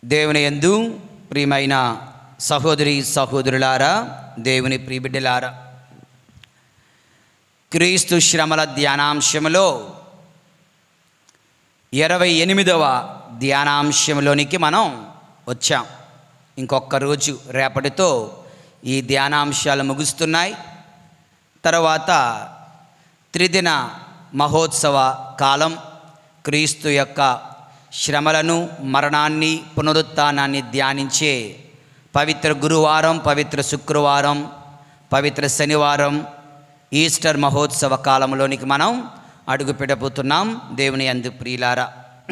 దేవుని యందు ప్రియమైన సహోదరి సహోదరులారా దేవుని ప్రియబిడ్డలారా క్రీస్తు శ్రమల ధ్యానాంశములో ఇరవై ఎనిమిదవ ధ్యానాంశంలోనికి మనం వచ్చాం ఇంకొక రోజు రేపటితో ఈ ధ్యానాంశాలు ముగుస్తున్నాయి తర్వాత త్రిదిన మహోత్సవ కాలం క్రీస్తు యొక్క శ్రమలను మరణాన్ని పునరుత్థానాన్ని ధ్యానించే పవిత్ర గురువారం పవిత్ర శుక్రవారం పవిత్ర శనివారం ఈస్టర్ మహోత్సవ కాలంలోనికి మనం అడుగు పెట్టబోతున్నాం దేవుని అందు ప్రియులారా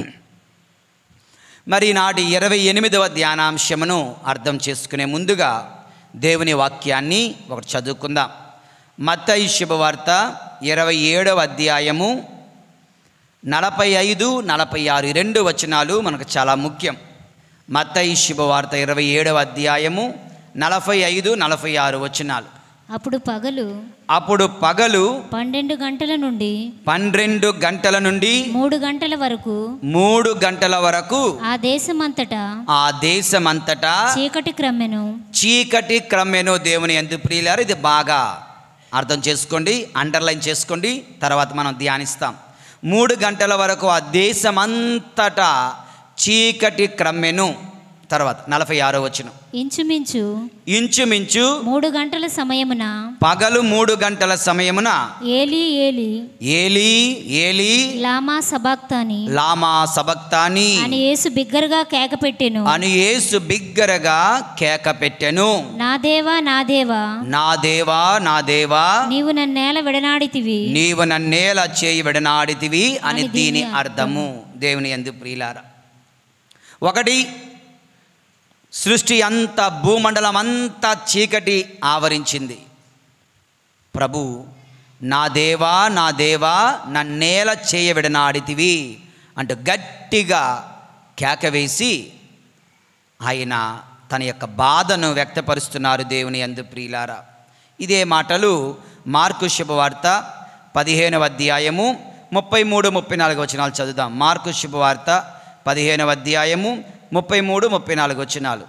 మరి నాటి ఇరవై ఎనిమిదవ ధ్యానాంశమును అర్థం చేసుకునే ముందుగా దేవుని వాక్యాన్ని ఒకటి చదువుకుందాం మత్తయి శుభవార్త ఇరవై ఏడవ అధ్యాయము నలభై ఐదు నలభై ఆరు ఈ రెండు వచనాలు మనకు చాలా ముఖ్యం మత్తయి శుభవార్త ఇరవై ఏడవ అధ్యాయము నలభై ఐదు నలభై ఆరు వచనాలు అప్పుడు పగలు అప్పుడు పగలు పన్నెండు గంటల నుండి పన్నెండు గంటల నుండి మూడు గంటల వరకు మూడు గంటల వరకు ఆ దేశమంతటా ఆ దేశమంతటా చీకటి క్రమ్మెను చీకటి క్రమేనో దేవుని ఎందు ప్రియులారు ఇది బాగా అర్థం చేసుకోండి అండర్లైన్ చేసుకోండి తర్వాత మనం ధ్యానిస్తాం మూడు గంటల వరకు ఆ దేశమంతటా చీకటి క్రమ్మెను తర్వాత నలభై ఆరో వచ్చిన ఇంచుమించు ఇంచుమించు మూడు గంటల సమయమున పగలు మూడు గంటల సమయమున ఏలి ఏలి ఏలి ఏలి లామా సబాక్తాని లామా సబక్తాని అని యేసు బిగ్గరగా కేక పెట్టెను అని యేసు బిగ్గరగా కేక పెట్టెను నా దేవా నా దేవా నా దేవా నా దేవా నీవు నన్నేల విడనాడితివి నీవు నన్నేల చేయి విడనాడితివి అని అని దీని దీని అర్థము దేవుని ఎందు ప్రియులార ఒకటి సృష్టి అంతా భూమండలం అంతా చీకటి ఆవరించింది ప్రభు నా దేవా నా దేవా నన్నేల చేయ విడనాడితివి అంటూ గట్టిగా కేక వేసి ఆయన తన యొక్క బాధను వ్యక్తపరుస్తున్నారు దేవుని అందు ప్రియులారా ఇదే మాటలు మార్కు శుభవార్త పదిహేనవ అధ్యాయము ముప్పై మూడు ముప్పై నాలుగు వచనాలు చదువుదాం మార్కు శుభవార్త పదిహేనవ అధ్యాయము ముప్పై మూడు ముప్పై నాలుగు వచనాలు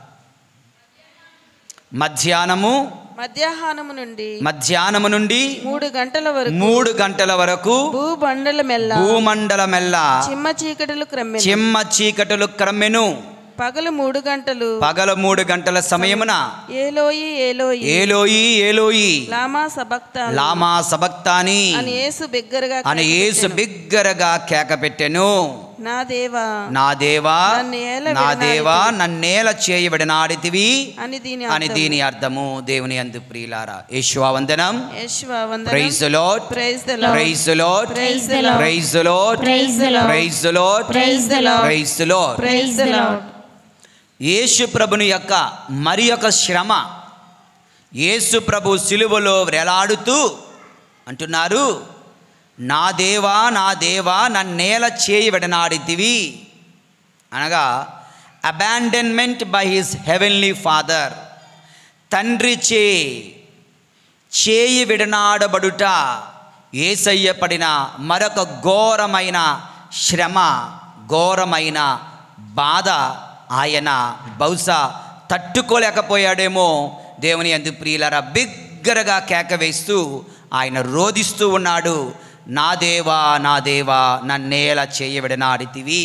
మధ్యాహ్నము మధ్యాహ్నము నుండి మధ్యాహ్నము నుండి మూడు గంటల వరకు మూడు గంటల వరకు భూబండల మెల్ల భూమండలమెల్లా చిమ్మ చీకటిలు క్రమ్మెను చిమ్మ చీకటులు క్రమ్మెను పగలు మూడు గంటలు పగల మూడు గంటల సమయమున ఏలోయి ఏలోయి ఏలోయి ఏలోయి లామా సబక్త లామా సబక్తాని అని యేసు బిగ్గరగా అని యేసు బిగ్గరగా కేక పెట్టెను నా దేవా నా దేవా నన్నేల నా విడనాడితివి. దేవా నన్నేల చేయబడినాడితివి అని దీని అని దీని అర్థము దేవుని అందు ప్రియులారా యేషువా వందనం praise Lord praise the praise Lord Praise the Lord. Praise Lord Praise the Lord. Praise Lord Praise the Lord. Praise Lord praise the Lord Yesu ప్రభుని యొక్క మరి యొక్క శ్రమ యేసు ప్రభు సిలువలో వ్రేలాడుతూ అంటున్నారు నా దేవా నా దేవా నన్నేల చేయి విడనాడితివి అనగా abandonment by his heavenly father తండ్రి చే చేయి విడనాడబడుట ఏసయ్య పడిన మరొక ఘోరమైన శ్రమ ఘోరమైన బాధ ఆయన బహుశా తట్టుకోలేకపోయాడేమో దేవుని అందు ప్రియులరా బిగ్గరగా కేక వేస్తూ ఆయన రోధిస్తూ ఉన్నాడు నా దేవా నా దేవా నన్నేల చేయబడినాడితివి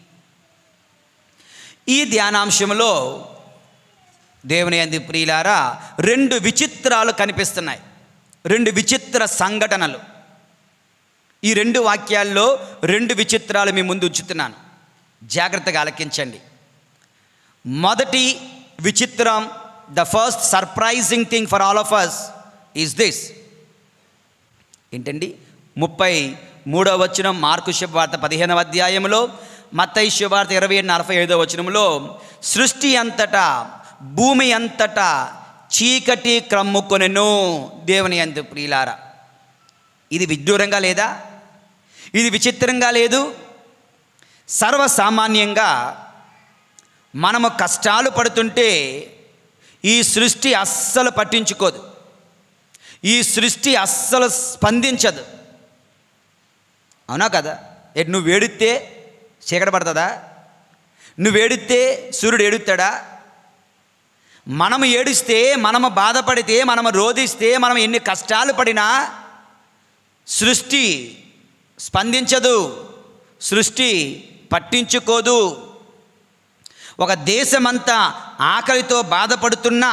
ఈ ధ్యానాంశంలో దేవుని అంది ప్రియులారా రెండు విచిత్రాలు కనిపిస్తున్నాయి రెండు విచిత్ర సంఘటనలు ఈ రెండు వాక్యాల్లో రెండు విచిత్రాలు మీ ముందు ఉంచుతున్నాను జాగ్రత్తగా ఆలకించండి మొదటి విచిత్రం the first surprising thing for all of us is this ఏంటండి ముప్పై మూడవ వచనం మార్కు శుభవార్త పదిహేనవ అధ్యాయంలో మత్తయి శుభవార్త ఇరవై ఏడు నలభై ఐదవ వచనంలో సృష్టి అంతటా భూమి అంతటా చీకటి క్రమ్ముకొనెను దేవుని అందు ప్రియులారా ఇది విడ్డూరంగా లేదా ఇది విచిత్రంగా లేదు సర్వసామాన్యంగా మనము కష్టాలు పడుతుంటే ఈ సృష్టి అస్సలు పట్టించుకోదు ఈ సృష్టి అస్సలు స్పందించదు అవునా కదా ఎటు నువ్వు వేడితే చీకట పడుతుందా నువ్వు ఏడిస్తే సూర్యుడు ఏడుస్తాడా మనము ఏడిస్తే మనము బాధపడితే మనము రోధిస్తే మనం ఎన్ని కష్టాలు పడినా సృష్టి స్పందించదు సృష్టి పట్టించుకోదు ఒక దేశమంతా ఆకలితో బాధపడుతున్నా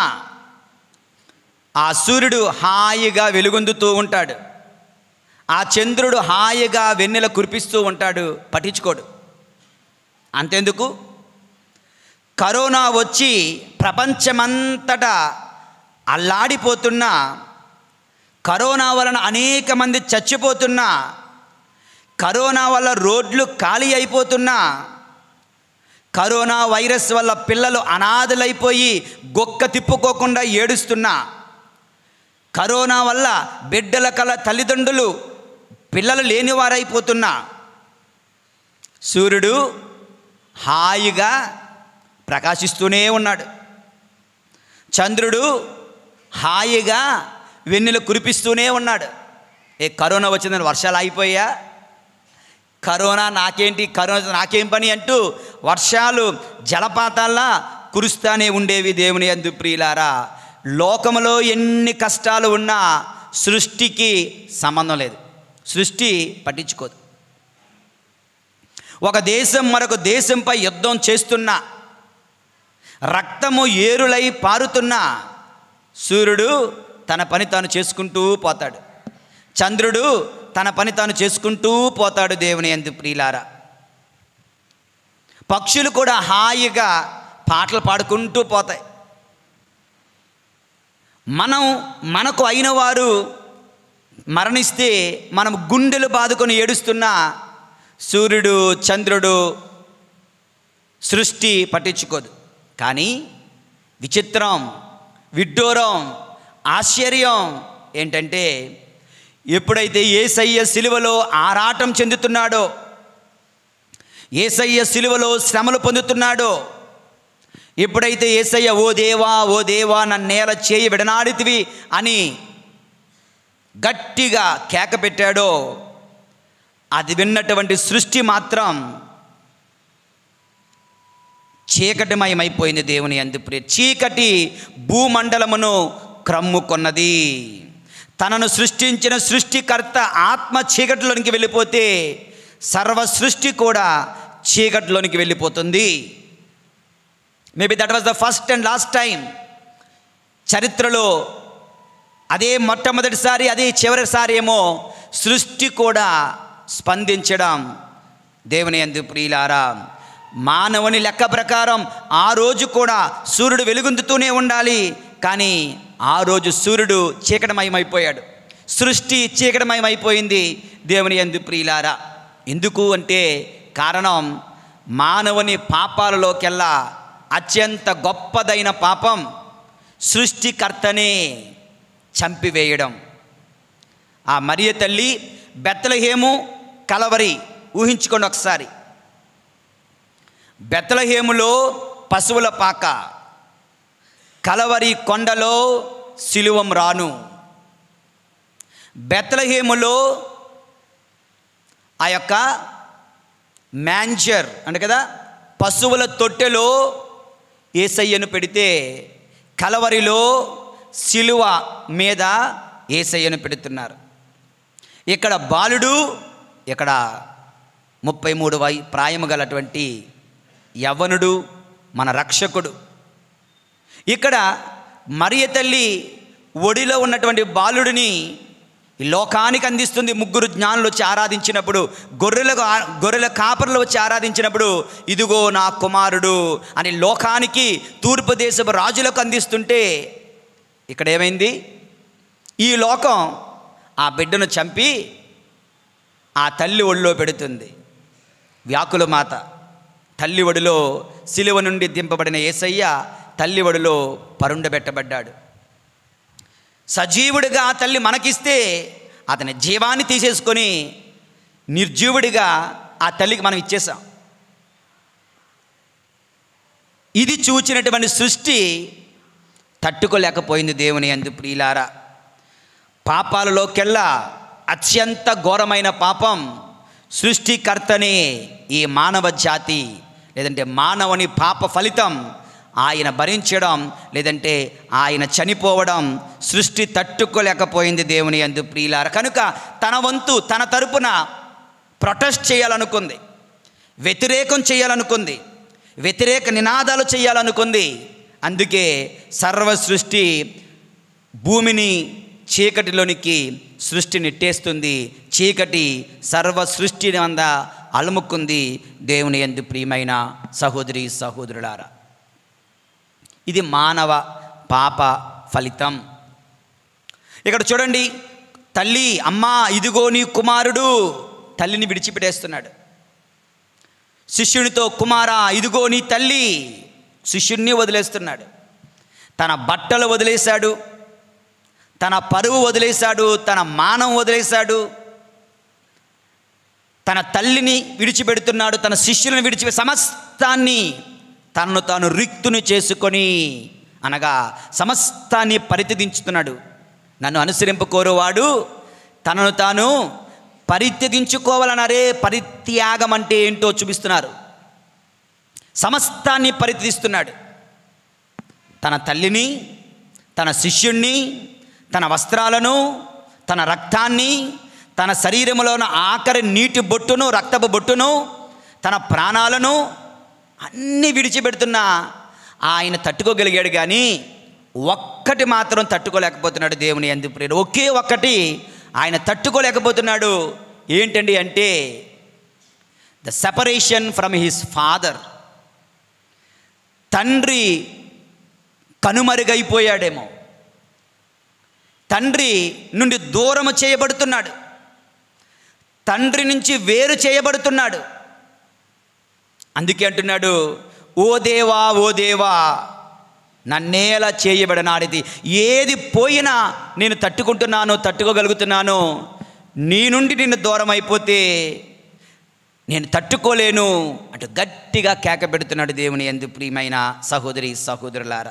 ఆ సూర్యుడు హాయిగా వెలుగొందుతూ ఉంటాడు ఆ చంద్రుడు హాయిగా వెన్నెల కురిపిస్తూ ఉంటాడు పట్టించుకోడు అంతెందుకు కరోనా వచ్చి ప్రపంచమంతటా అల్లాడిపోతున్నా కరోనా వలన అనేక మంది చచ్చిపోతున్నా కరోనా వల్ల రోడ్లు ఖాళీ అయిపోతున్నా కరోనా వైరస్ వల్ల పిల్లలు అనాథలైపోయి గొక్క తిప్పుకోకుండా ఏడుస్తున్నా కరోనా వల్ల బిడ్డల కల తల్లిదండ్రులు పిల్లలు లేనివారైపోతున్నా సూర్యుడు హాయిగా ప్రకాశిస్తూనే ఉన్నాడు చంద్రుడు హాయిగా వెన్నెలు కురిపిస్తూనే ఉన్నాడు ఏ కరోనా వచ్చిందని వర్షాలు ఆగిపోయా కరోనా నాకేంటి కరోనా నాకేం పని అంటూ వర్షాలు జలపాతాల్లా కురుస్తానే ఉండేవి దేవుని అందు ప్రియులారా లోకములో ఎన్ని కష్టాలు ఉన్నా సృష్టికి సంబంధం లేదు సృష్టి పట్టించుకోదు ఒక దేశం మరొక దేశంపై యుద్ధం చేస్తున్నా రక్తము ఏరులై పారుతున్నా సూర్యుడు తన పని తాను చేసుకుంటూ పోతాడు చంద్రుడు తన పని తాను చేసుకుంటూ పోతాడు దేవుని ఎందు ప్రియులారా పక్షులు కూడా హాయిగా పాటలు పాడుకుంటూ పోతాయి మనం మనకు అయిన వారు మరణిస్తే మనం గుండెలు బాదుకొని ఏడుస్తున్నా సూర్యుడు చంద్రుడు సృష్టి పట్టించుకోదు కానీ విచిత్రం విడ్డూరం ఆశ్చర్యం ఏంటంటే ఎప్పుడైతే ఏసయ్య సిలువలో ఆరాటం చెందుతున్నాడో ఏసయ్య సిలువలో శ్రమలు పొందుతున్నాడో ఎప్పుడైతే ఏసయ్య ఓ దేవా ఓ దేవా నన్నేల చేయి విడనాడితివి అని గట్టిగా కేక పెట్టాడో అది విన్నటువంటి సృష్టి మాత్రం చీకటిమయమైపోయింది దేవుని అందు ప్రియ చీకటి భూమండలమును క్రమ్ముకొన్నది తనను సృష్టించిన సృష్టికర్త ఆత్మ చీకటిలోనికి వెళ్ళిపోతే సర్వ సృష్టి కూడా చీకటిలోనికి వెళ్ళిపోతుంది maybe that was the first and last time చరిత్రలో అదే మొట్టమొదటిసారి అదే చివరిసారి ఏమో సృష్టి కూడా స్పందించడం దేవుని అందు ప్రియులారా మానవుని లెక్క ప్రకారం ఆ రోజు కూడా సూర్యుడు వెలుగొందుతూనే ఉండాలి కానీ ఆ రోజు సూర్యుడు చీకటమయమైపోయాడు సృష్టి చీకటమయమైపోయింది దేవుని ఎందు ప్రియులారా ఎందుకు అంటే కారణం మానవుని పాపాలలోకెల్లా అత్యంత గొప్పదైన పాపం సృష్టికర్తనే చంపివేయడం ఆ మరియ తల్లి బెత్తలహేము కలవరి ఊహించుకోండి ఒకసారి బెత్తలహేములో పశువుల పాక కలవరి కొండలో సిలువం రాను బెత్తలహేములో ఆ యొక్క మ్యాంజర్ అంటే కదా పశువుల తొట్టెలో ఏసయ్యను పెడితే కలవరిలో సిలువ మీద ఏసయ్యను పెడుతున్నారు ఇక్కడ బాలుడు ఇక్కడ ముప్పై మూడు వై ప్రాయము గలటువంటి యవ్వనుడు మన రక్షకుడు ఇక్కడ మరియ తల్లి ఒడిలో ఉన్నటువంటి బాలుడిని ఈ లోకానికి అందిస్తుంది ముగ్గురు జ్ఞానులు వచ్చి ఆరాధించినప్పుడు గొర్రెలకు ఆ- గొర్రెల కాపర్లు వచ్చి ఆరాధించినప్పుడు ఇదిగో నా కుమారుడు అని లోకానికి తూర్పు దేశపు రాజులకు అందిస్తుంటే ఇక్కడ ఏమైంది ఈ లోకం ఆ బిడ్డను చంపి ఆ తల్లి ఒళ్ళో పెడుతుంది వ్యాకుల మాత తల్లి ఒడిలో సిలువ నుండి దింపబడిన యేసయ్య తల్లి ఒడిలో పరుండబెట్టబడ్డాడు సజీవుడిగా ఆ తల్లి మనకిస్తే అతని జీవాన్ని తీసేసుకొని నిర్జీవుడిగా ఆ తల్లికి మనం ఇచ్చేసాం ఇది చూచినటువంటి సృష్టి తట్టుకోలేకపోయింది దేవుని అందు ప్రియులారా పాపాలలోకెల్లా అత్యంత ఘోరమైన పాపం సృష్టికర్తనే ఈ మానవ జాతి లేదంటే మానవుని పాప ఫలితం ఆయన భరించడం లేదంటే ఆయన చనిపోవడం సృష్టి తట్టుకోలేకపోయింది దేవుని అందు ప్రియులార కనుక తన వంతు తన తరపున ప్రొటెస్ట్ చేయాలనుకుంది వ్యతిరేకం చేయాలనుకుంది వ్యతిరేక నినాదాలు చేయాలనుకుంది అందుకే సర్వ సృష్టి భూమిని చీకటిలోనికి సృష్టి నెట్టేస్తుంది చీకటి సర్వ సృష్టిని అంద అలుముకుంది దేవుని ఎందు ప్రియమైన సహోదరి సహోదరులారా ఇది మానవ పాప ఫలితం ఇక్కడ చూడండి తల్లి అమ్మా ఇదిగో నీ కుమారుడు తల్లిని విడిచిపెట్టేస్తున్నాడు శిష్యునితో కుమారా ఇదిగో నీ తల్లి శిష్యుణ్ణి వదిలేస్తున్నాడు తన బట్టలు వదిలేశాడు తన పరువు వదిలేశాడు తన మానం వదిలేశాడు తన తల్లిని విడిచిపెడుతున్నాడు తన శిష్యులను విడిచి సమస్తాన్ని తనను తాను రిక్తుని చేసుకొని అనగా సమస్తాన్ని పరిత్యదించుతున్నాడు నన్ను అనుసరింపుకోరువాడు తనను తాను పరిత్యదించుకోవాలనరే పరిత్యాగం అంటే ఏంటో చూపిస్తున్నారు సమస్తాన్ని పరిత్యదిస్తున్నాడు తన తల్లిని తన శిష్యుణ్ణి తన వస్త్రాలను తన రక్తాన్ని తన శరీరంలో ఉన్న ఆఖరి నీటి బొట్టును రక్తపు బొట్టును తన ప్రాణాలను అన్నీ విడిచిపెడుతున్నా ఆయన తట్టుకోగలిగాడు కానీ ఒక్కటి మాత్రం తట్టుకోలేకపోతున్నాడు దేవుని అందు ప్రియుడు ఒకే ఒక్కటి ఆయన తట్టుకోలేకపోతున్నాడు ఏంటండి అంటే the separation from his father తండ్రి కనుమరుగైపోయాడేమో తండ్రి నుండి దూరము చేయబడుతున్నాడు తండ్రి నుంచి వేరు చేయబడుతున్నాడు అందుకే అంటున్నాడు ఓ దేవా ఓ దేవా నన్నేలా చేయబడనాడిది ఏది పోయినా నేను తట్టుకుంటున్నాను తట్టుకోగలుగుతున్నాను నీ నుండి నిన్ను దూరం అయిపోతే నేను తట్టుకోలేను అంటూ గట్టిగా కేక పెడుతున్నాడు దేవుని ఎందు ప్రియమైన సహోదరి సహోదరులారా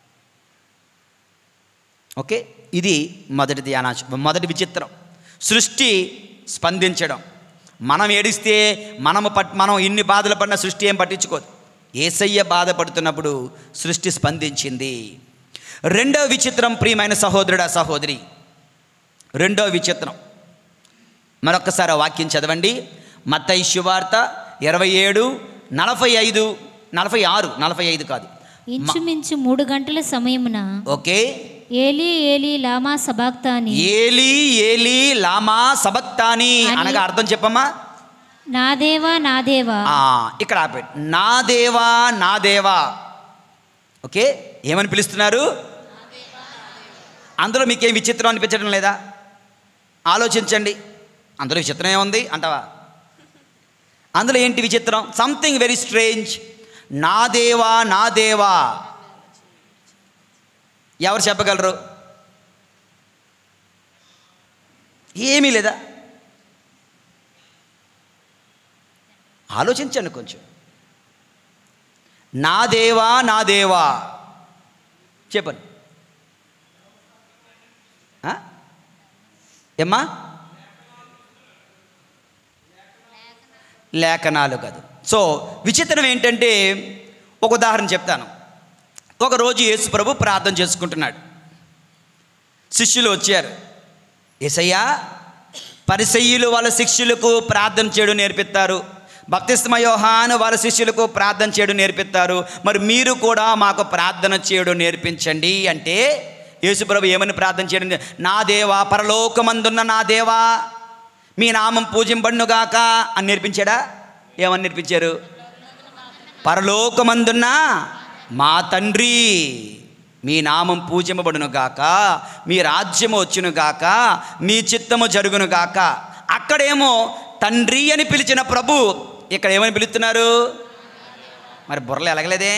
ఓకే ఇది మొదటి ధ్యాన మొదటి విచిత్రం సృష్టి స్పందించడం మనం ఏడిస్తే మనము పట్ మనం ఇన్ని బాధలు పడిన సృష్టి ఏం పట్టించుకోదు ఏసయ్య బాధపడుతున్నప్పుడు సృష్టి స్పందించింది రెండవ విచిత్రం ప్రియమైన సహోదరుడా సహోదరి రెండవ విచిత్రం మరొక్కసారి ఆ వాక్యం చదవండి మత్తయి శువార్త ఇరవై ఏడు నలభై ఐదు నలభై ఆరు నలభై ఐదు కాదు ఇంచుమించు మూడు గంటల సమయమున ఓకే ఏలి ఏలి లామా సబాక్తాని ఏలి ఏలి లామా సబక్తాని అని- అనగా అర్థం చెప్పమ్మా నా దేవా నా దేవా ఆ, ఇక్కడ ఆపేయండి నా దేవా నా దేవా ఓకే ఏమని పిలుస్తున్నారు అందులో మీకేం విచిత్రం అనిపించడం లేదా ఆలోచించండి అందులో విచిత్రం ఏముంది అంటావా అందులో ఏంటి విచిత్రం సంథింగ్ వెరీ స్ట్రేంజ్ నా దేవా నా దేవా ఎవరు చెప్పగలరు ఏమీ లేదా ఆలోచించండి కొంచెం నా దేవా నా దేవా చెప్పండి ఆ? ఏమ్మా లేఖనాలు కాదు సో విచిత్రం ఏంటంటే ఒక ఉదాహరణ చెప్తాను ఒకరోజు యేసు ప్రభు ప్రార్థన చేసుకుంటున్నాడు శిష్యులు వచ్చారు ఏసయ్యా పరిసయ్యులు వాళ్ళ శిష్యులకు ప్రార్థన చేయడం నేర్పిస్తారు భక్తిస్మ యోహాను వాళ్ళ శిష్యులకు ప్రార్థన చేయడం నేర్పిస్తారు మరి మీరు కూడా మాకు ప్రార్థన చేయడం నేర్పించండి అంటే యేసుప్రభు ఏమని ప్రార్థన చేయడం నా దేవా పరలోకమందున్న నా దేవా మీ నామం పూజింపడునుగాక అని నేర్పించాడా ఏమని నేర్పించారు పరలోకమందున్న మా తండ్రి మీ నామం పూజింపబడును గాక మీ రాజ్యము వచ్చును గాక మీ చిత్తము జరుగును గాక అక్కడేమో తండ్రి అని పిలిచిన ప్రభు ఇక్కడ ఏమని పిలుస్తున్నారు మరి బుర్రలు ఎలగలేదే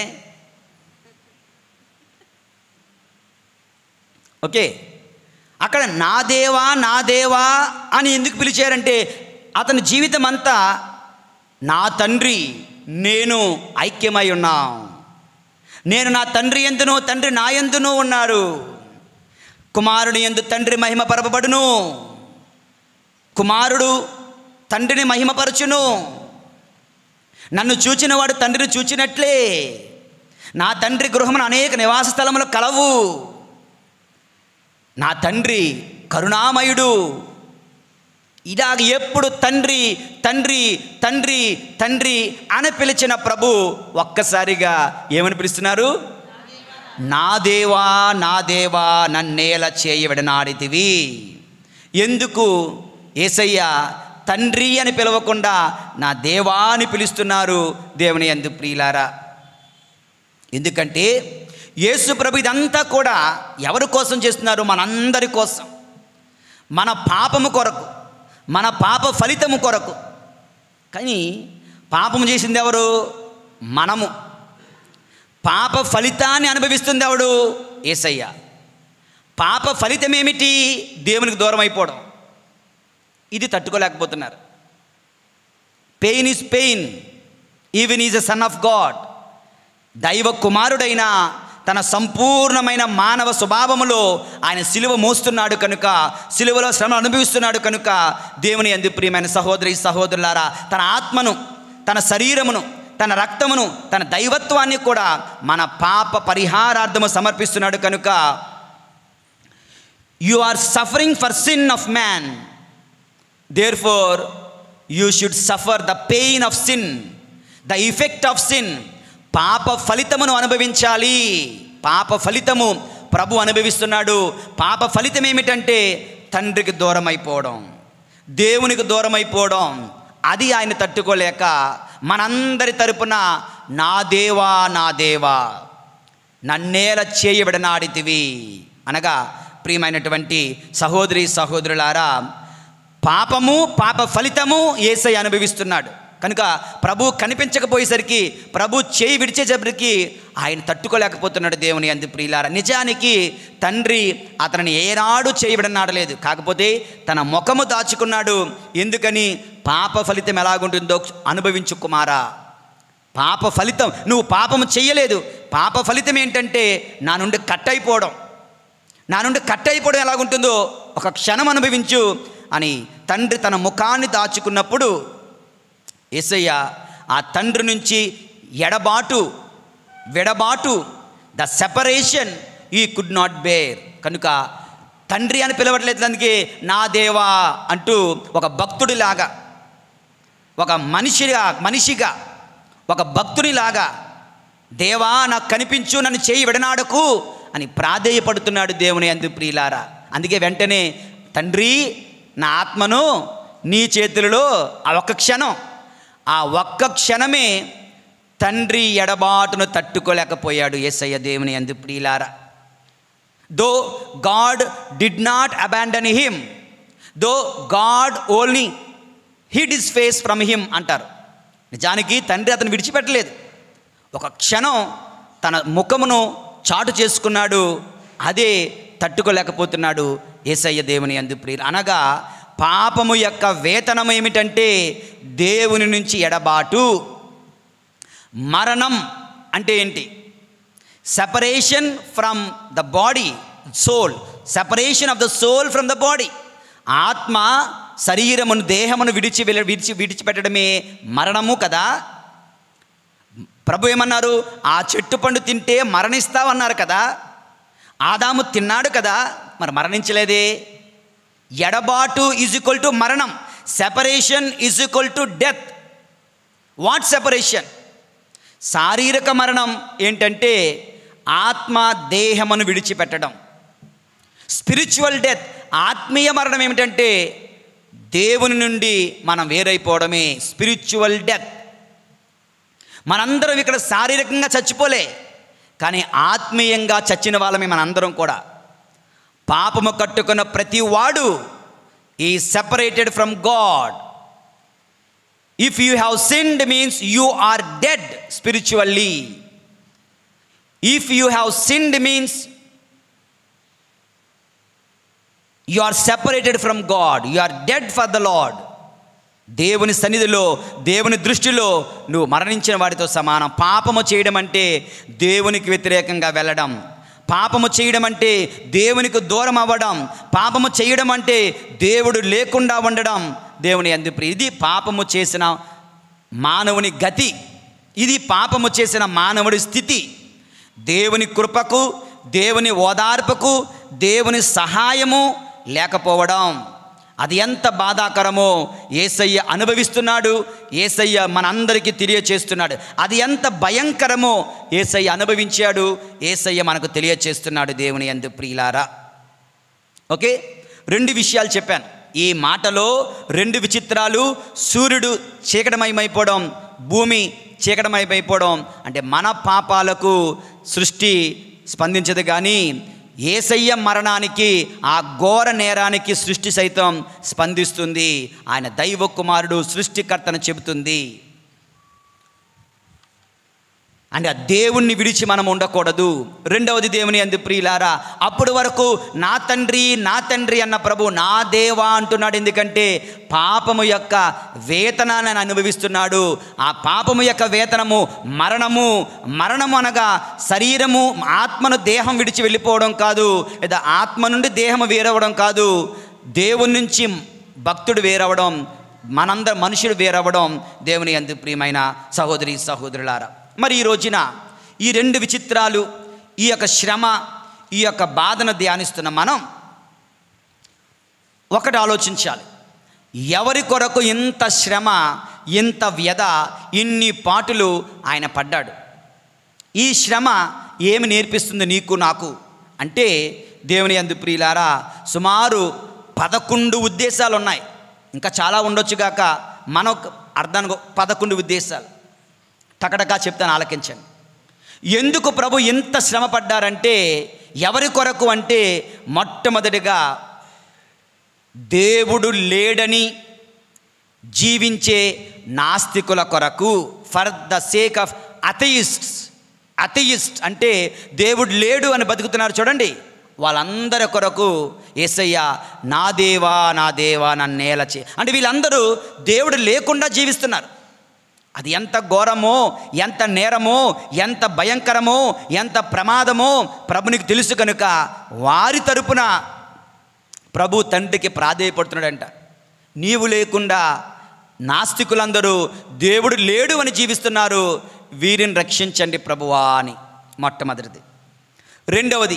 ఓకే అక్కడ నా దేవా నా దేవా అని ఎందుకు పిలిచారంటే అతని జీవితం అంతా నా తండ్రి నేను ఐక్యమై ఉన్నాం నేను నా తండ్రి ఎందును తండ్రి నా ఎందును ఉన్నారు కుమారుని ఎందు తండ్రి మహిమపరపబడును కుమారుడు తండ్రిని మహిమపరచును నన్ను చూచినవాడు తండ్రిని చూచినట్లే నా తండ్రి గృహమున అనేక నివాస స్థలములు కలవు నా తండ్రి కరుణామయుడు ఇలాగ ఎప్పుడు తండ్రి తండ్రి తండ్రి తండ్రి అని పిలిచిన ప్రభు ఒక్కసారిగా ఏమని పిలుస్తున్నారు నా దేవా నా దేవా నన్నేల చేయవిడనాడితివి ఎందుకు ఏసయ్య తండ్రి అని పిలవకుండా నా దేవా అని పిలుస్తున్నారు దేవుని ఎందు ప్రియులారా ఎందుకంటే యేసు ప్రభు ఇదంతా కూడా ఎవరి కోసం చేస్తున్నారు మనందరి కోసం మన పాపము కొరకు మన పాప ఫలితము కొరకు కానీ పాపము చేసింది ఎవరు మనము పాప ఫలితాన్ని అనుభవిస్తుంది ఎవడు ఏసయ్య పాప ఫలితం ఏమిటి దేవునికి దూరం అయిపోవడం ఇది తట్టుకోలేకపోతున్నారు pain is pain even is a son of God దైవ కుమారుడైన తన సంపూర్ణమైన మానవ స్వభావములో ఆయన సిలువ మోస్తున్నాడు కనుక సిలువలో శ్రమ అనుభవిస్తున్నాడు కనుక దేవుని అందు ప్రియమైన సహోదరి సహోదరులారా తన ఆత్మను తన శరీరమును తన రక్తమును తన దైవత్వాన్ని కూడా మన పాప పరిహారార్థము సమర్పిస్తున్నాడు కనుక you are suffering for sin of man therefore you should suffer the pain of sin the effect of sin పాప ఫలితమును అనుభవించాలి పాప ఫలితము ప్రభు అనుభవిస్తున్నాడు పాప ఫలితం ఏమిటంటే తండ్రికి దూరం అయిపోవడం దేవునికి దూరం అయిపోవడం అది ఆయన తట్టుకోలేక మనందరి తరపున నా దేవా నా దేవా నన్నేల చేయబడనాడితివి అనగా ప్రియమైనటువంటి సహోదరి సహోదరులారా పాపము పాప ఫలితము ఏసై అనుభవిస్తున్నాడు కనుక ప్రభు కనిపించకపోయేసరికి ప్రభు చేయి విడిచేసరికి ఆయన తట్టుకోలేకపోతున్నాడు దేవుని అందు ప్రియులారా నిజానికి తండ్రి అతనిని ఏనాడు చేయబడనాడలేదు కాకపోతే తన ముఖము దాచుకున్నాడు ఎందుకని పాప ఫలితం ఎలాగుంటుందో అనుభవించు కుమారా పాప ఫలితం నువ్వు పాపము చెయ్యలేదు పాప ఫలితం ఏంటంటే నా నుండి కట్ అయిపోవడం నా నుండి కట్ అయిపోవడం ఎలాగుంటుందో ఒక క్షణం అనుభవించు అని తండ్రి తన ముఖాన్ని దాచుకున్నప్పుడు యేసయ్య ఆ తండ్రి నుంచి ఎడబాటు విడబాటు the separation he could not bear కనుక తండ్రి అని పిలవట్లేదు అందుకే నా దేవా అంటూ ఒక భక్తుడిలాగా ఒక మనిషిగా మనిషిగా ఒక భక్తునిలాగా దేవా నాకు కనిపించు నన్ను చేయి విడనాడకు అని ప్రాధేయపడుతున్నాడు దేవుని అందు ప్రియులారా అందుకే వెంటనే తండ్రి నా ఆత్మను నీ చేతులలో ఆ ఒక్క క్షణం ఆ ఒక్క క్షణమే తండ్రి ఎడబాటును తట్టుకోలేకపోయాడు యేసయ్య దేవుని అందు ప్రియులారా though God did not abandon him though God only hid his face from him అంటారు నిజానికి తండ్రి అతను విడిచిపెట్టలేదు ఒక క్షణం తన ముఖమును చాటు చేసుకున్నాడు అదే తట్టుకోలేకపోతున్నాడు ఏసయ్య దేవుని అందు ప్రియులు అనగా పాపము యొక్క వేతనం ఏమిటంటే దేవుని నుంచి ఎడబాటు మరణం అంటే ఏంటి separation from the body soul separation of the soul from the body ఆత్మ శరీరమును దేహమును విడిచి వెల- విడిచి విడిచిపెట్టడమే మరణము కదా ప్రభు ఏమన్నారు ఆ చెట్టు పండు తింటే మరణిస్తావన్నారు కదా ఆదాము తిన్నాడు కదా మరి మరణించలేదే ఎడబాటు ఈజ్ ఈక్వల్ టు మరణం separation is equal to death what separation శారీరక మరణం ఏంటంటే ఆత్మ దేహమును విడిచిపెట్టడం స్పిరిచువల్ డెత్ ఆత్మీయ మరణం ఏమిటంటే దేవుని నుండి మనం వేరైపోవడమే స్పిరిచువల్ డెత్ మనందరం ఇక్కడ శారీరకంగా చచ్చిపోలే కానీ ఆత్మీయంగా చచ్చిన వాళ్ళమే మనందరం కూడా పాపము కట్టుకున్న ప్రతి వాడు ఈ separated from God if you have sinned means you are dead spiritually if you have sinned means you are separated from God you are dead for the Lord దేవుని సన్నిధిలో దేవుని దృష్టిలో నువ్వు మరణించిన వాడితో సమానం పాపము చేయడం అంటే దేవునికి వ్యతిరేకంగా వెళ్ళడం పాపము చేయడం అంటే దేవునికి దూరం అవ్వడం పాపము చేయడం అంటే దేవుడు లేకుండా ఉండడం దేవుని అందు ఇది పాపము చేసిన మానవుని గతి ఇది పాపము చేసిన మానవుడి స్థితి దేవుని కృపకు దేవుని ఓదార్పుకు దేవుని సహాయము లేకపోవడం అది ఎంత బాధాకరమో ఏసయ్య అనుభవిస్తున్నాడు ఏసయ్య మనందరికీ తెలియచేస్తున్నాడు అది ఎంత భయంకరమో ఏసయ్య అనుభవించాడు ఏసయ్య మనకు తెలియచేస్తున్నాడు దేవుని ఎందు ప్రియులారా ఓకే రెండు విషయాలు చెప్పాను ఈ మాటలో రెండు విచిత్రాలు సూర్యుడు చీకటమయమైపోవడం భూమి చీకటమయమైపోవడం అంటే మన పాపాలకు సృష్టి స్పందించదు కానీ ఏసయ్య మరణానికి ఆ ఘోర నేరానికి సృష్టి సైతం స్పందిస్తుంది ఆయన దైవ కుమారుడు సృష్టికర్తను చెబుతుంది అంటే ఆ దేవుణ్ణి విడిచి మనం ఉండకూడదు రెండవది దేవుని అందు ప్రియులారా అప్పటి వరకు నా తండ్రి నా తండ్రి అన్న ప్రభు నా దేవా అంటున్నాడు ఎందుకంటే పాపము యొక్క వేతనాన్ని ఆయన అనుభవిస్తున్నాడు ఆ పాపము యొక్క వేతనము మరణము మరణము అనగా శరీరము ఆత్మను దేహం విడిచి వెళ్ళిపోవడం కాదు లేదా ఆత్మ నుండి దేహము వేరవడం కాదు దేవుని నుంచి భక్తుడు వేరవడం మనందరం మనుషుడు వేరవ్వడం దేవుని అందు ప్రియమైన సహోదరి సహోదరులారా మరి ఈ రోజున ఈ రెండు విచిత్రాలు ఈ యొక్క శ్రమ ఈ యొక్క బాధను ధ్యానిస్తున్న మనం ఒకటి ఆలోచించాలి ఎవరి కొరకు ఇంత శ్రమ ఇంత వ్యధ ఇన్ని పాటులు ఆయన పడ్డాడు ఈ శ్రమ ఏమి నేర్పిస్తుంది నీకు నాకు అంటే దేవుని అందు ప్రియులారా సుమారు పదకొండు ఉద్దేశాలు ఉన్నాయి ఇంకా చాలా ఉండొచ్చు గాక మనకు అర్థానికి పదకొండు ఉద్దేశాలు టకటకా చెప్తాను ఆలకించండి ఎందుకు ప్రభు ఎంత శ్రమ పడ్డారంటే ఎవరి కొరకు అంటే మొట్టమొదటిగా దేవుడు లేడని జీవించే నాస్తికుల కొరకు for the sake of atheists atheist అంటే దేవుడు లేడు అని బతుకుతున్నారు చూడండి వాళ్ళందరి కొరకు ఏసయ్య నా దేవా నా దేవా నన్ను నేల చే అంటే వీళ్ళందరూ దేవుడు లేకుండా జీవిస్తున్నారు అది ఎంత ఘోరమో ఎంత నేరమో ఎంత భయంకరమో ఎంత ప్రమాదమో ప్రభునికి తెలుసు కనుక వారి తరపున ప్రభు తండ్రికి ప్రాధేయపడుతున్నాడంట నీవు లేకుండా నాస్తికులందరూ దేవుడు లేడు అని జీవిస్తున్నారు వీరిని రక్షించండి ప్రభువా అని మొట్టమొదటిది రెండవది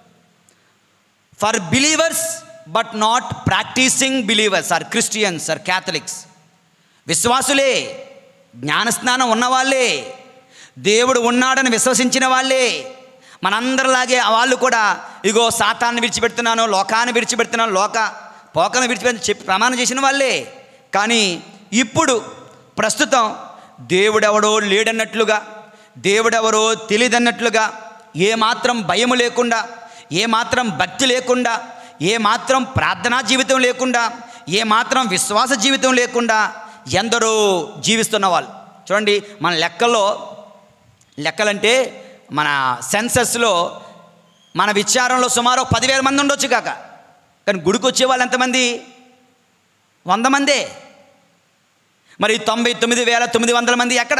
for believers but not practising believers or Christians or Catholics విశ్వాసులే జ్ఞానస్నానం ఉన్నవాళ్ళే దేవుడు ఉన్నాడని విశ్వసించిన వాళ్ళే మనందరిలాగే వాళ్ళు కూడా ఇగో సాతాన్ని విడిచిపెడుతున్నాను లోకాన్ని విడిచిపెడుతున్నాను లోక పోకను విడిచిపెట్టి చెప్పి ప్రమాణం చేసిన వాళ్ళే కానీ ఇప్పుడు ప్రస్తుతం దేవుడెవడో లేడన్నట్లుగా దేవుడెవరో తెలియదన్నట్లుగా ఏమాత్రం భయము లేకుండా ఏమాత్రం భక్తి లేకుండా ఏమాత్రం ప్రార్థనా జీవితం లేకుండా ఏమాత్రం విశ్వాస జీవితం లేకుండా ఎందరో జీవిస్తున్న వాళ్ళు చూడండి మన లెక్కల్లో లెక్కలంటే మన సెన్సస్లో మన విచారంలో సుమారు ఒక పదివేల మంది ఉండొచ్చు కాక కానీ గుడికి వచ్చే వాళ్ళు ఎంతమంది వంద మందే మరి తొంభై తొమ్మిది వేల తొమ్మిది వందల మంది ఎక్కడ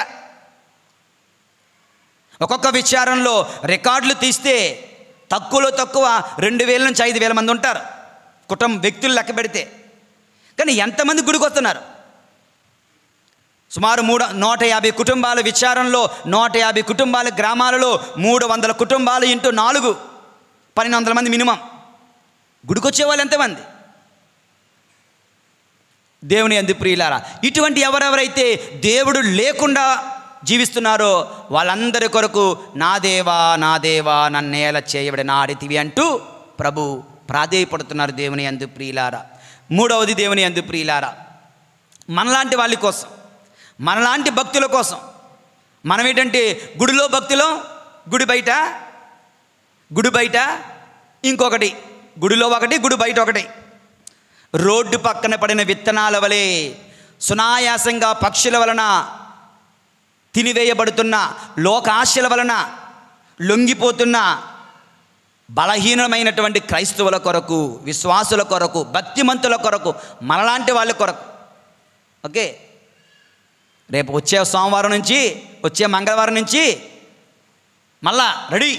ఒక్కొక్క విచారంలో రికార్డులు తీస్తే తక్కువలో తక్కువ రెండు వేల నుంచి ఐదు వేల మంది ఉంటారు కుటుంబ వ్యక్తులు లెక్క పెడితే కానీ ఎంతమంది గుడికి వస్తున్నారు సుమారు మూడు నూట యాభై కుటుంబాల విచారంలో నూట యాభై కుటుంబాల గ్రామాలలో మూడు వందల కుటుంబాలు ఇంటూ నాలుగు పన్నెండు వందల మంది మినిమం గుడికొచ్చే వాళ్ళు ఎంతమంది దేవుని అంది ప్రియులారా ఇటువంటి ఎవరెవరైతే దేవుడు లేకుండా జీవిస్తున్నారో వాళ్ళందరి కొరకు నా దేవా నా దేవా నన్నేల చేయబడి నాడితివి అంటూ ప్రభు ప్రాధేయపడుతున్నారు దేవుని అందు ప్రియులారా మూడవది దేవుని అందు ప్రియులారా మనలాంటి వాళ్ళ కోసం మనలాంటి భక్తుల కోసం మనం ఏంటంటే గుడిలో భక్తులం గుడి బయట గుడి బయట ఇంకొకటి గుడిలో ఒకటి గుడి బయట ఒకటి రోడ్డు పక్కన పడిన విత్తనాల వలె సునాయాసంగా పక్షుల వలన తినివేయబడుతున్న లోకాశల వలన లొంగిపోతున్న బలహీనమైనటువంటి క్రైస్తవుల కొరకు విశ్వాసుల కొరకు భక్తిమంతుల కొరకు మనలాంటి వాళ్ళ కొరకు ఓకే రేపు వచ్చే సోమవారం నుంచి వచ్చే మంగళవారం నుంచి మళ్ళా రెడీ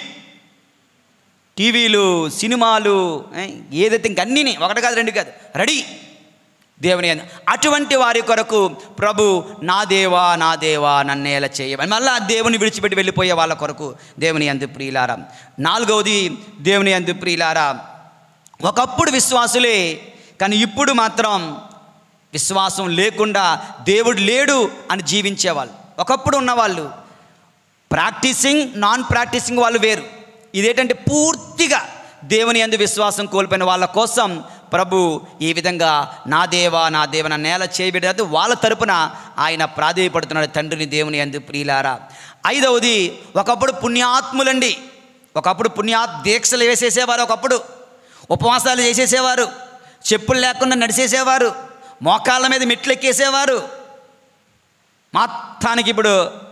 టీవీలు సినిమాలు ఏ, ఏదైతే ఇంక అన్నీ ఒకటి కాదు రెండు కాదు రెడీ దేవుని యందు అటువంటి వారి కొరకు ప్రభు నా దేవా నా దేవా నన్నేల చేయమని మళ్ళా దేవుని విడిచిపెట్టి వెళ్ళిపోయే వాళ్ళ కొరకు దేవుని అందు ప్రియులారా నాలుగవది దేవుని అందు ప్రియులారా ఒకప్పుడు విశ్వాసులే కానీ ఇప్పుడు మాత్రం విశ్వాసం లేకుండా దేవుడు లేడు అని జీవించేవాళ్ళు ఒకప్పుడు ఉన్నవాళ్ళు ప్రాక్టీసింగ్ నాన్ ప్రాక్టీసింగ్ వాళ్ళు వేరు ఇదేంటంటే పూర్తిగా దేవుని అందు విశ్వాసం కోల్పోయిన వాళ్ళ కోసం ప్రభు ఈ విధంగా నా దేవా నా దేవ నా నేల చేయబెట్టదు వాళ్ళ తరపున ఆయన ప్రాధేయపడుతున్నాడు తండ్రిని దేవుని అందు ప్రియులారా ఐదవది ఒకప్పుడు పుణ్యాత్ములండి ఒకప్పుడు పుణ్యాత్ దీక్షలు వేసేసేవారు ఒకప్పుడు ఉపవాసాలు చేసేసేవారు చెప్పులు లేకుండా నడిచేసేవారు మోకాళ్ళ మీద మెట్లు ఎక్కేసేవారు మొత్తానికి ఇప్పుడు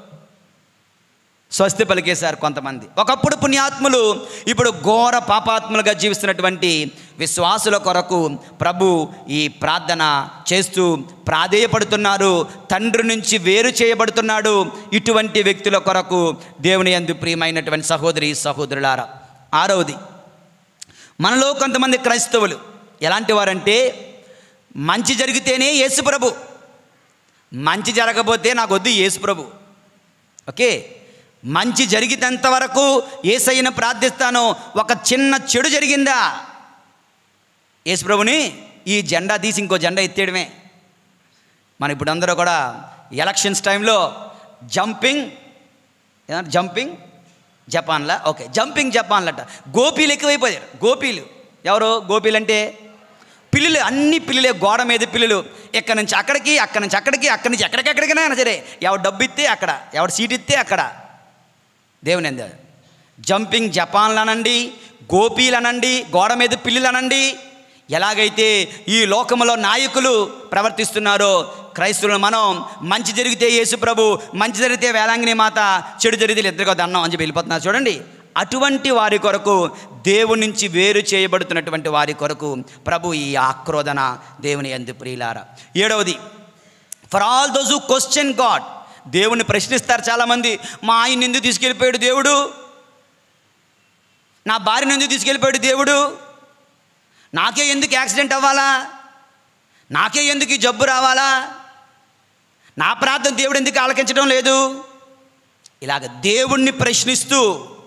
స్వస్తి పలికేశారు కొంతమంది ఒకప్పుడు పుణ్యాత్ములు ఇప్పుడు ఘోర పాపాత్ములుగా జీవిస్తున్నటువంటి విశ్వాసుల కొరకు ప్రభు ఈ ప్రార్థన చేస్తూ ప్రాధేయపడుతున్నారు తండ్రి నుంచి వేరు చేయబడుతున్నాడు ఇటువంటి వ్యక్తుల కొరకు దేవుని యందు ప్రియమైనటువంటి సహోదరి సహోదరులారా ఆరవది మనలో కొంతమంది క్రైస్తవులు ఎలాంటి వారంటే మంచి జరిగితేనే యేసు ప్రభు మంచి జరగకపోతే నాకు వద్దు యేసు ప్రభు ఓకే మంచి జరిగినంత వరకు ఏసయ్యను ప్రార్థిస్తాను ఒక చిన్న చెడు జరిగిందా యేసు ప్రభుని ఈ జెండా తీసి ఇంకో జెండా ఎత్తేయడమే మన ఇప్పుడు అందరూ కూడా ఎలక్షన్స్ టైంలో జంపింగ్ ఏదంటే జంపింగ్ జపాన్లా ఓకే జంపింగ్ జపాన్లట గోపీలు ఎక్కువైపోయారు గోపీలు ఎవరు గోపీలు అంటే పిల్లులు అన్ని పిల్లులే గోడ మీద పిల్లులు ఇక్కడ నుంచి అక్కడికి అక్కడి నుంచి అక్కడికి అక్కడి నుంచి ఎక్కడికెక్కడికైనా సరే ఎవడు డబ్బు ఇస్తే అక్కడ ఎవడు సీట్ ఇస్తే అక్కడ దేవుని అంద జంపింగ్ జపాన్లు అనండి గోపీలు అనండి గోడ మీద పిల్లులు అనండి ఎలాగైతే ఈ లోకంలో నాయకులు ప్రవర్తిస్తున్నారో క్రైస్తవులు మనం మంచి జరిగితే యేసు ప్రభు మంచి జరిగితే వేలాంగిని మాత చెడు జరిగితే ఇద్దరికో దండం అని చెప్పి వెళ్ళిపోతున్నారు చూడండి అటువంటి వారి కొరకు దేవుని నుంచి వేరు చేయబడుతున్నటువంటి వారి కొరకు ప్రభు ఈ ఆక్రోధన దేవుని ఎందు ప్రియులార ఏడవది for all those who question God దేవుని ప్రశ్నిస్తారు చాలామంది మా ఆయన ఎందుకు తీసుకెళ్ళిపోయాడు దేవుడు నా భార్యను ఎందుకు తీసుకెళ్ళిపోయాడు దేవుడు నాకే ఎందుకు యాక్సిడెంట్ అవ్వాలా నాకే ఎందుకు ఈ జబ్బు రావాలా నా ప్రార్థన దేవుడు ఎందుకు ఆలకించడం లేదు ఇలాగ దేవుణ్ణి ప్రశ్నిస్తూ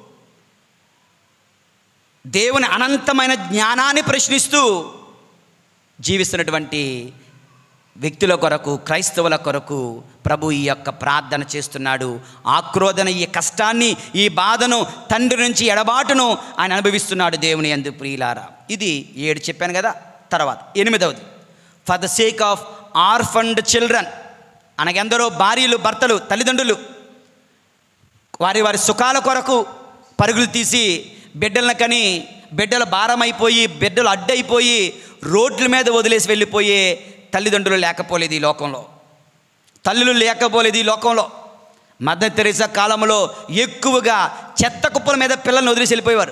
దేవుని అనంతమైన జ్ఞానాన్ని ప్రశ్నిస్తూ జీవిస్తున్నటువంటి వ్యక్తుల కొరకు క్రైస్తవుల కొరకు ప్రభు ఈ యొక్క ప్రార్థన చేస్తున్నాడు ఆక్రోధన ఈ కష్టాన్ని ఈ బాధను తండ్రి నుంచి ఎడబాటును ఆయన అనుభవిస్తున్నాడు దేవుని అందు ప్రియులారా ఇది ఏడు చెప్పాను కదా తర్వాత ఎనిమిదవది for the sake of orphaned children అనగెందరో భార్యలు భర్తలు తల్లిదండ్రులు వారి వారి సుఖాల కొరకు పరుగులు తీసి బిడ్డలను కని బిడ్డలు భారమైపోయి బిడ్డలు అడ్డైపోయి రోడ్ల మీద వదిలేసి వెళ్ళిపోయే తల్లిదండ్రులు లేకపోలేదు ఈ లోకంలో తల్లులు లేకపోలేదు ఈ లోకంలో మదర్ తెరీసా కాలంలో ఎక్కువగా చెత్త కుప్పల మీద పిల్లల్ని వదిలేసి వెళ్ళిపోయేవారు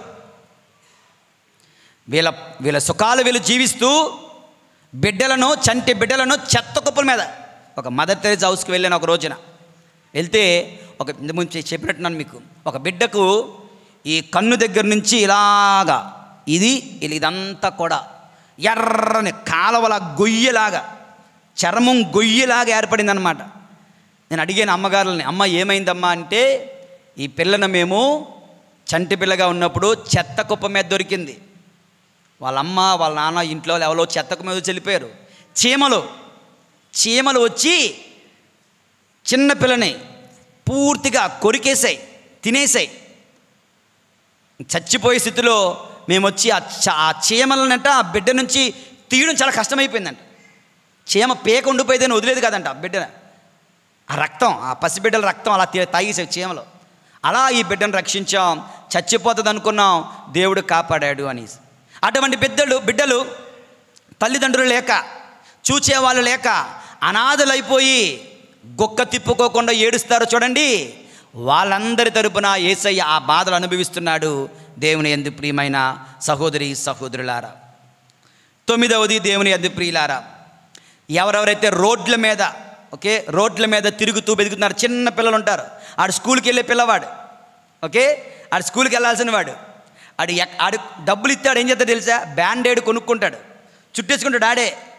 వీళ్ళ వీళ్ళ సుఖాలు వీళ్ళు జీవిస్తూ బిడ్డలను చంటి బిడ్డలను చెత్త కుప్పల మీద ఒక మదర్ తెరీసా హౌస్కి వెళ్ళాను ఒక రోజున వెళ్తే ఒక ముందు చెప్పినట్టున్నాను మీకు ఒక బిడ్డకు ఈ కన్ను దగ్గర నుంచి ఇలాగా ఇది ఇలా ఇదంతా కూడా ఎర్రని కాలవల గొయ్యలాగా చర్మం గొయ్యలాగా ఏర్పడిందనమాట నేను అడిగాను అమ్మగారులని అమ్మ ఏమైందమ్మా అంటే ఈ పిల్లను మేము చంటి పిల్లగా ఉన్నప్పుడు చెత్త కుప్ప మీద దొరికింది వాళ్ళ అమ్మ వాళ్ళ నాన్న ఇంట్లో ఎవరో చెత్త కుప్ప మీద చెల్లిపోయారు చీమలు చీమలు వచ్చి చిన్న పిల్లని పూర్తిగా కొరికేసాయి తినేసాయి చచ్చిపోయే స్థితిలో మేము వచ్చి ఆ చ ఆ చీమలనంట ఆ బిడ్డ నుంచి తీయడం చాలా కష్టమైపోయిందంట చీమ పేక ఉండిపోయేదని వదిలేదు కదంట ఆ బిడ్డ ఆ రక్తం ఆ పసిబిడ్డల రక్తం అలా తీ- తాగేసాయి చీమలు అలా ఈ బిడ్డను రక్షించాం చచ్చిపోతుంది అనుకున్నాం దేవుడు కాపాడాడు అని అటువంటి బిడ్డలు బిడ్డలు తల్లిదండ్రులు లేక చూచేవాళ్ళు లేక అనాథలైపోయి గొక్క తిప్పుకోకుండా ఏడుస్తారు చూడండి వాళ్ళందరి తరపున ఏసయ్య ఆ బాధలు అనుభవిస్తున్నాడు దేవుని ఎందు ప్రియమైన సహోదరి సహోదరులారా తొమ్మిదవది దేవుని ఎందు ప్రియులారా ఎవరెవరైతే రోడ్ల మీద ఓకే రోడ్ల మీద తిరుగుతూ బెదుకుతున్నారు చిన్న పిల్లలు ఉంటారు ఆడు స్కూల్కి వెళ్ళే పిల్లవాడు ఓకే ఆడు స్కూల్కి వెళ్ళాల్సిన వాడు ఆడు ఎక్- ఆడు డబ్బులు ఇస్తాడు ఏం చేస్తాడు తెలుసా బ్యాండేడ్ కొనుక్కుంటాడు చుట్టేసుకుంటాడు ఆడే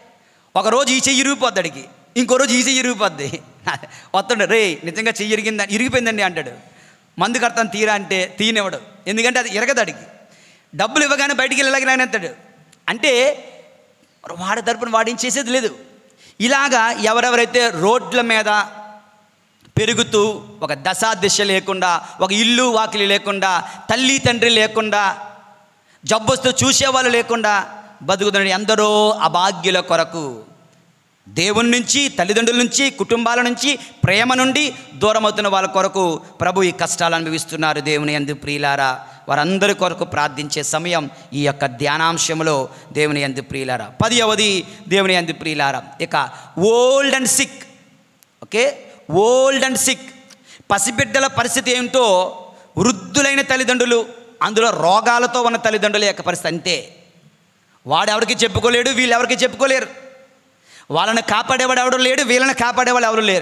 ఒకరోజు ఈ చెయ్యి ఇరిగిపోద్ది అడిగి ఇంకో రోజు ఈ చెయ్యి ఇరిగిపోద్ది వస్తాడు రే నిజంగా చెయ్యి ఇరిగిందా ఇరిగిపోయిందండి అంటాడు మందు కడతాను తీరా అంటే తీయనివ్వడు ఎందుకంటే అది ఇరగదు అడిగి డబ్బులు ఇవ్వగానే బయటికి వెళ్ళగలగనేస్తాడు అంటే వాడి తరపున వాడు ఏం చేసేది లేదు ఇలాగా ఎవరెవరైతే రోడ్ల మీద పెరుగుతూ ఒక దశ దిశ లేకుండా ఒక ఇల్లు వాకిలి లేకుండా తల్లి తండ్రి లేకుండా జబ్బొస్తూ చూసేవాళ్ళు లేకుండా బతుకుతున్న ఎందరో అభాగ్యుల కొరకు దేవుని నుంచి తల్లిదండ్రుల నుంచి కుటుంబాల నుంచి ప్రేమ నుండి దూరమవుతున్న వాళ్ళ కొరకు ప్రభు ఈ కష్టాలు అనుభవిస్తున్నారు దేవుని ఎందు ప్రియులారా వారందరి కొరకు ప్రార్థించే సమయం ఈ యొక్క ధ్యానాంశంలో దేవుని ఎందు ప్రియులారా పదివది దేవుని ఎందు ప్రియులారా ఇక old and sick okay old and sick పసిబిడ్డల పరిస్థితి ఏమిటో వృద్ధులైన తల్లిదండ్రులు అందులో రోగాలతో ఉన్న తల్లిదండ్రుల యొక్క పరిస్థితి అంతే వాడు ఎవరికి చెప్పుకోలేడు వీళ్ళు ఎవరికి చెప్పుకోలేరు వాళ్ళని కాపాడేవాడు ఎవడు లేడు వీళ్ళని కాపాడేవాళ్ళు ఎవరు లేరు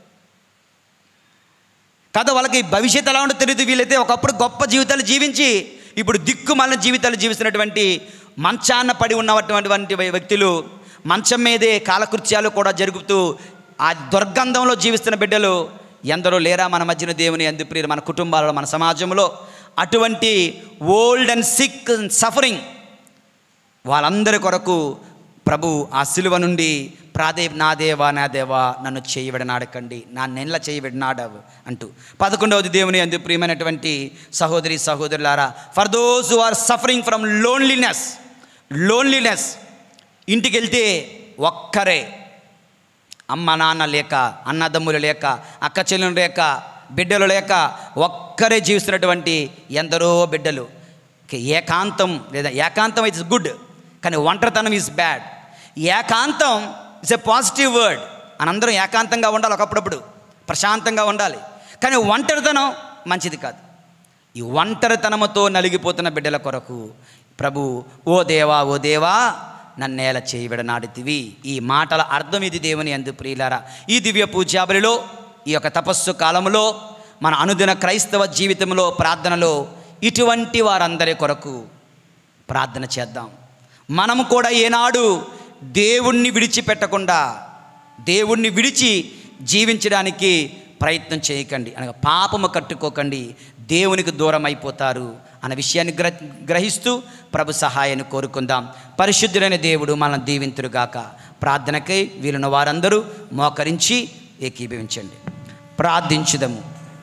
కాదు వాళ్ళకి భవిష్యత్తు ఎలా ఉంటుందో తెలియదు వీళ్ళైతే ఒకప్పుడు గొప్ప జీవితాలు జీవించి ఇప్పుడు దిక్కుమాలిన జీవితాలు జీవిస్తున్నటువంటి మంచాన్న పడి ఉన్నటువంటి వ్యక్తులు మంచం మీదే కాలకృత్యాలు కూడా జరుగుతూ ఆ దుర్గంధంలో జీవిస్తున్న బిడ్డలు ఎందరో లేరా మన మధ్యన దేవుని ఎందు ప్రియులు మన కుటుంబాలలో మన సమాజంలో అటువంటి ఓల్డ్ అండ్ సిక్ సఫరింగ్ వాళ్ళందరి కొరకు ప్రభు ఆ సిలువ నుండి ప్రాదే నా దేవా నా దేవా నన్ను చేయి విడనాడకండి నా నెల చేయి విడనాడవు అంటూ పదకొండవది దేవుని అందు ప్రియమైనటువంటి సహోదరి సహోదరులారా for those who are suffering from loneliness loneliness ఇంటికి వెళ్తే ఒక్కరే అమ్మ నాన్న లేక అన్నదమ్ములు లేక అక్క చెల్లెలు లేక బిడ్డలు లేక ఒక్కరే జీవిస్తున్నటువంటి ఎందరో బిడ్డలు ఓకే, ఏకాంతం లేదా ఏకాంతం ఇట్స్ గుడ్ కానీ ఒంటరితనం ఈజ్ బ్యాడ్ ఏకాంతం ఇట్స్ ఎ పాజిటివ్ వర్డ్ మనందరం ఏకాంతంగా ఉండాలి ఒకప్పుడప్పుడు ప్రశాంతంగా ఉండాలి కానీ ఒంటరితనం మంచిది కాదు ఈ ఒంటరితనముతో నలిగిపోతున్న బిడ్డల కొరకు ప్రభు ఓ దేవా ఓ దేవా నన్నేల చేయి విడనాడితివి ఈ మాటల అర్థం ఇది దేవుని అందు ప్రియులారా ఈ దివ్య పూజాబలిలో ఈ యొక్క తపస్సు కాలంలో మన అనుదిన క్రైస్తవ జీవితంలో ప్రార్థనలో ఇటువంటి వారందరి కొరకు ప్రార్థన చేద్దాం మనము కూడా ఏనాడు దేవుణ్ణి విడిచిపెట్టకుండా దేవుణ్ణి విడిచి జీవించడానికి ప్రయత్నం చేయకండి అనగా పాపము కట్టుకోకండి దేవునికి దూరం అయిపోతారు అన్న విషయాన్ని గ్ర గ్రహిస్తూ ప్రభు సహాయాన్ని కోరుకుందాం పరిశుద్ధులైన దేవుడు మనం దీవింతురుగాక ప్రార్థనకై వీలున్న వారందరూ మోకరించి ఏకీభవించండి ప్రార్థించుదము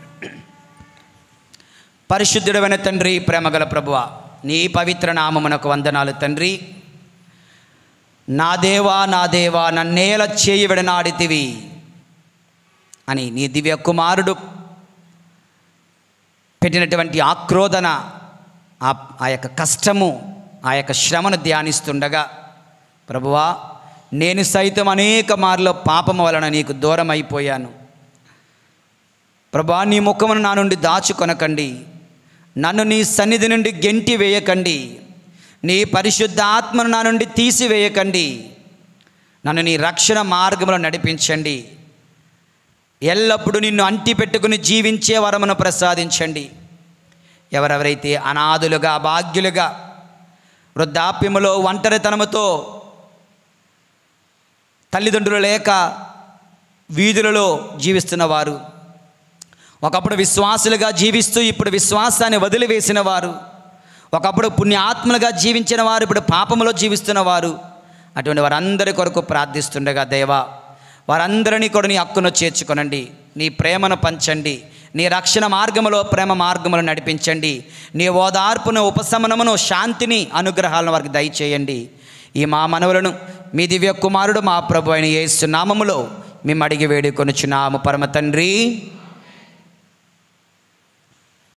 పరిశుద్ధుడమైన తండ్రి ప్రేమగల ప్రభువ నీ పవిత్ర నామమునకు వందనాలు తండ్రి నా దేవా నా దేవా నన్నేల చేయి విడనాడితివి అని నీ దివ్య కుమారుడు పెట్టినటువంటి ఆక్రోధన ఆ ఆ యొక్క కష్టము ఆ యొక్క శ్రమను ధ్యానిస్తుండగా ప్రభువా నేను సైతం అనేక మార్లు పాపము వలన నీకు దూరం అయిపోయాను ప్రభా నీ ముఖమును నా నుండి దాచుకొనకండి నన్ను నీ సన్నిధి నుండి గెంటి వేయకండి నీ పరిశుద్ధ ఆత్మను నా నుండి తీసివేయకండి నన్ను నీ రక్షణ మార్గంలో నడిపించండి ఎల్లప్పుడూ నిన్ను అంటి పెట్టుకుని జీవించే వరమును ప్రసాదించండి ఎవరెవరైతే అనాథులుగా భాగ్యులుగా వృద్ధాప్యములో ఒంటరితనముతో తల్లిదండ్రులు లేక వీధులలో జీవిస్తున్న వారు ఒకప్పుడు విశ్వాసులుగా జీవిస్తూ ఇప్పుడు విశ్వాసాన్ని వదిలివేసిన వారు ఒకప్పుడు పుణ్యాత్మలుగా జీవించిన వారు ఇప్పుడు పాపములో జీవిస్తున్న వారు అటువంటి వారందరి కొరకు ప్రార్థిస్తుండగా దేవా వారందరినీ కూడా నీ హక్కును చేర్చుకొనండి నీ ప్రేమను పంచండి నీ రక్షణ మార్గములో ప్రేమ మార్గములు నడిపించండి నీ ఓదార్పును ఉపశమనమును శాంతిని అనుగ్రహాలను వారికి దయచేయండి ఈ మా మనవులను మీ దివ్య కుమారుడు మా ప్రభు అయిన యేసు నామములో మేము అడిగి వేడుకొనుచున్నాము పరమ తండ్రి